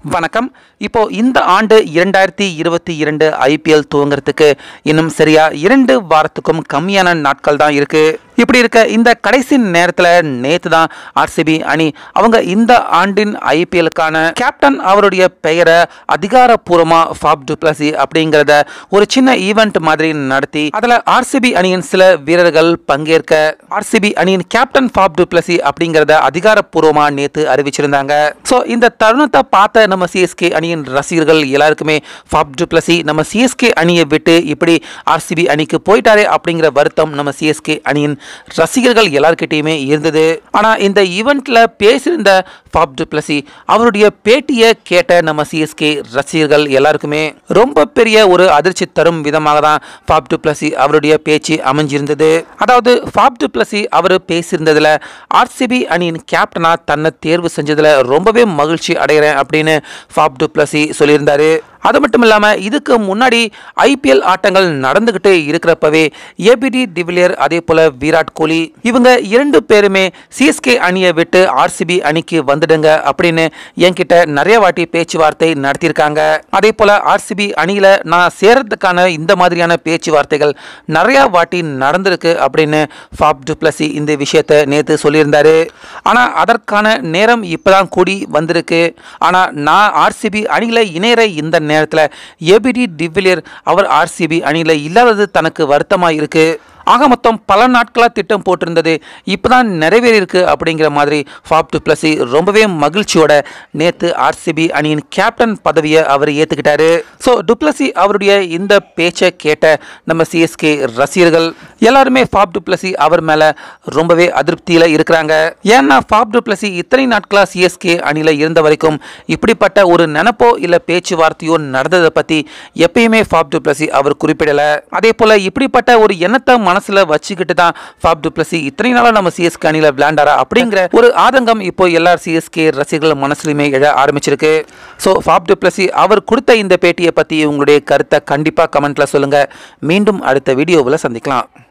வணக்கம் இப்போ இந்த ஆண்டு இரண்டாயிரத்தி இருபத்தி இரண்டு ஐபிஎல் துவங்குறதுக்கு இன்னும் சரியா இரண்டு வாரத்துக்கும் கம்மியான நாட்கள் தான் இருக்கு இப்படி இருக்க இந்த கடைசி நேரத்தில் நேத்து தான் ஆர்சிபி அணி அவங்க இந்த ஆண்டின் ஐபிஎலுக்கான கேப்டன் அவருடைய பெயரை அதிகாரப்பூர்வமா ஃபாப் டுப்ளசி அப்படிங்கிறத ஒரு சின்ன ஈவெண்ட் மாதிரி நடத்தி அதில் ஆர்சிபி அணியின் சில வீரர்கள் பங்கேற்க ஆர்சிபி அணியின் கேப்டன் ஃபாப் டுப்ளசி அப்படிங்கிறத அதிகாரப்பூர்வமா நேத்து அறிவிச்சிருந்தாங்க ஸோ இந்த தருணத்தை பார்த்த நம்ம சிஎஸ்கே அணியின் ரசிகர்கள் எல்லாருக்குமே ஃபாப் டுப்ளசி நம்ம சிஎஸ்கே அணியை விட்டு இப்படி ஆர்சிபி அணிக்கு போயிட்டாரே அப்படிங்கிற வருத்தம் நம்ம சிஎஸ்கே அணியின் ரசிகர்கள் எல்லார்கிட்டயுமே இருந்தது ஆனால் இந்த ஈவெண்ட்ல பேசியிருந்த ஃபாப் டுப்ளசி அவருடைய பேட்டியை கேட்ட நம்ம சிஎஸ்கே ரசிகர்கள் எல்லாருக்குமே ரொம்ப பெரிய ஒரு அதிர்ச்சி தரும் விதமாக தான் ஃபாப் டுப்ளசி அவருடைய பேச்சு அமைஞ்சிருந்தது அதாவது ஃபாப் டுப்ளசி அவர் பேசியிருந்ததுல ஆர்சிபி அணியின் கேப்டனா தன்னை தேர்வு செஞ்சதுல ரொம்பவே மகிழ்ச்சி அடைகிறேன் அப்படின்னு ஃபாப் டுப்ளசி சொல்லியிருந்தாரு அது மட்டும் இல்லாமல் இதுக்கு முன்னாடி ஐபிஎல் ஆட்டங்கள் நடந்துக்கிட்டு இருக்கிறப்பவே ஏபிடி டிவிலியர் அதே போல விராட் கோலி இவங்க இரண்டு பேருமே சிஎஸ்கே அணியை விட்டு ஆர்சிபி அணிக்கு வந்துடுங்க அப்படின்னு என்கிட்ட நிறைய வாட்டி பேச்சுவார்த்தை நடத்தியிருக்காங்க அதே போல ஆர்சிபி அணியில நான் சேரத்துக்கான இந்த மாதிரியான பேச்சுவார்த்தைகள் நிறைய வாட்டி நடந்திருக்கு அப்படின்னு ஃபாப் டுப்ளசி இந்த விஷயத்தை நேற்று சொல்லியிருந்தாரு ஆனால் அதற்கான நேரம் இப்பதான் கூடி வந்திருக்கு ஆனால் நான் ஆர்சிபி அணியில் இணையற இந்த நேரத்தில் ஏபிடி டிவிலியர் அவர் ஆர்சிபி அணியில் இல்லாதது தனக்கு வருத்தமாக இருக்கு ஆக மொத்தம் பல நாட்களாக திட்டம் போட்டிருந்தது இப்போதான் நிறைவேறியிருக்கு அப்படிங்கிற மாதிரி ஃபாப் டுப்ளசி ரொம்பவே மகிழ்ச்சியோட நேற்று ஆர்சிபி அணியின் கேப்டன் பதவியை அவர் ஏற்றுக்கிட்டாரு ஸோ டுப்ளசி அவருடைய இந்த பேச்சை கேட்ட நம்ம சிஎஸ்கே ரசிகர்கள் எல்லாருமே ஃபாப் டுப்ளசி அவர் மேலே ரொம்பவே அதிருப்தியில் இருக்கிறாங்க ஏன்னா ஃபாப் டுப்ளசி இத்தனை நாட்களாக சிஎஸ்கே அணியில் இருந்த வரைக்கும் இப்படிப்பட்ட ஒரு நினப்போ இல்லை பேச்சுவார்த்தையோ நடந்ததை பற்றி எப்பயுமே ஃபாப் டுப்ளசி அவர் குறிப்பிடலை அதே போல் இப்படிப்பட்ட ஒரு எண்ணத்தை மனசுல வச்சுக்கிட்டு தான் ஃபாப் டுப்ளசி இத்தனை நாளா நம்ம சிஎஸ்கே அணியில விளையாண்டாரா அப்படிங்கிற ஒரு ஆதங்கம் இப்போ எல்லா சிஎஸ்கே ரசிகர்கள் மனசுலையுமே எழ ஆரம்பிச்சிருக்கு ஸோ ஃபாப் டுப்ளசி அவர் கொடுத்த இந்த பேட்டியை பத்தி உங்களுடைய கருத்தை கண்டிப்பா கமெண்ட்ல சொல்லுங்க மீண்டும் அடுத்த வீடியோவில் சந்திக்கலாம்